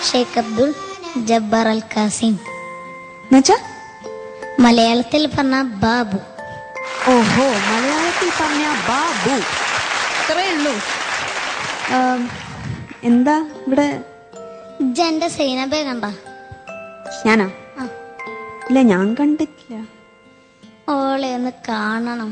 ഷെയ്ഖ് അബ്ദുൾ ജബ്ബാർ അൽ കാസിം എന്നുവെച്ചാ മലയാളത്തിൽ പറഞ്ഞ ബാബു ഓഹോ മലയാളത്തിൽ പറഞ്ഞ ബാബു അത്രേ ഉള്ളൂ ആം, എന്താ ഇവിടെ ഇജ്ജെന്റെ സൈനബെ കണ്ട ഞാനാ ആ. ഇല്ല ഞാൻ കണ്ടിട്ടില്ല ഓളെ ഒന്ന് കാണണം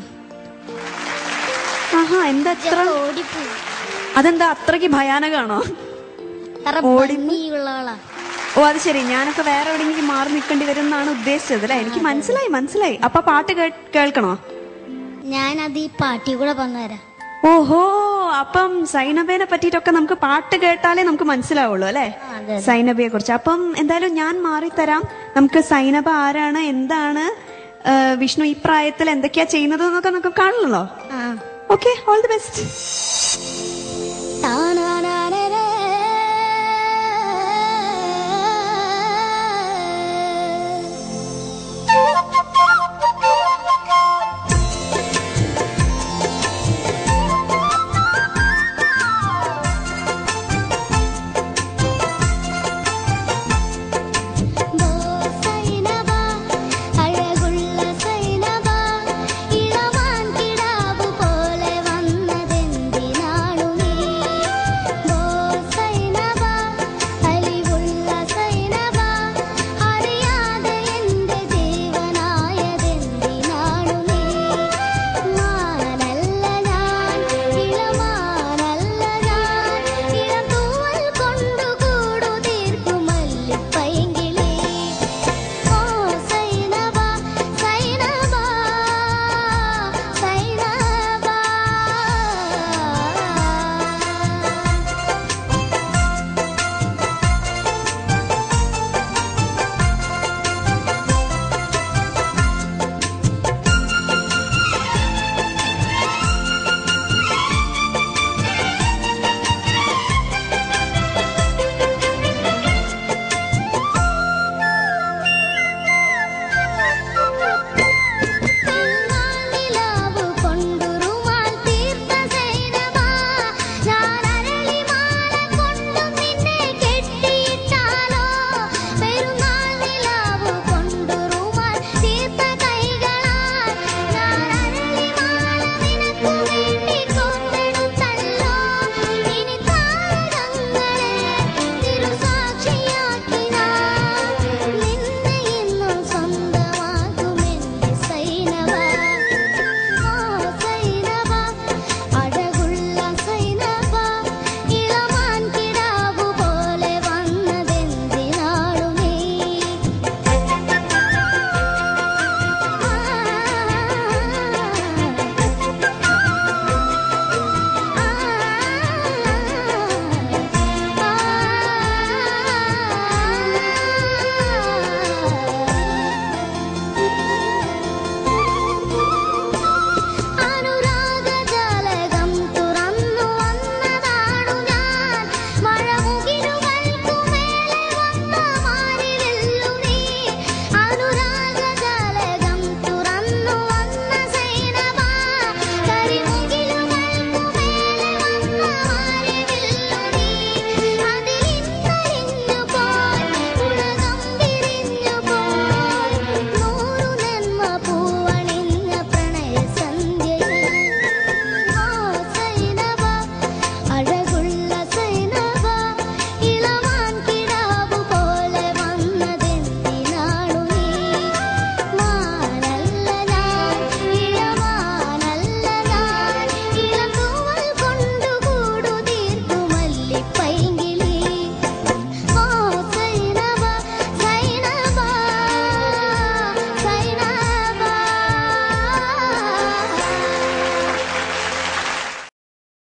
ആഹാ എന്താ അത്ര ഓടിപ്പോയി അതെന്താ അത്രയ്ക്ക് ഭയാനകാണോ അത്ര ഓടി- ഭംഗിയുള്ളവളാ ഓ അത് ശരി ഞാനൊക്കെ വേറെ എവിടെയെങ്കിലും മാറി നിൽക്കേണ്ടി വരും എന്നാണ് ഉദ്ദേശിച്ചത് അല്ലെ എനിക്ക് മനസ്സിലായി മനസ്സിലായി അപ്പൊ പാട്ട് കേ- കേൾക്കണോ ഞാനത് ഈ പാട്ടി കൂടെ പറഞ്ഞുതരാം ഓഹോ അപ്പം സൈനബേനെ പറ്റിയിട്ടൊക്കെ നമുക്ക് പാട്ട് കേട്ടാലേ നമുക്ക് മനസ്സിലാവുള്ളൂ അല്ലെ ആ, അതെ, അതെ. സൈനബയെ കുറിച്ച് അപ്പം എന്തായാലും ഞാൻ മാറിത്തരാം നമുക്ക് സൈനബ ആരാണ് എന്താണ് ആ, വിഷ്ണു ഈ പ്രായത്തിൽ എന്തൊക്കെയാ ചെയ്യുന്നത് എന്നൊക്കെ നമുക്ക് കാണണല്ലോ ആ ഓക്കെ ഓൾ ദി ബെസ്റ്റ്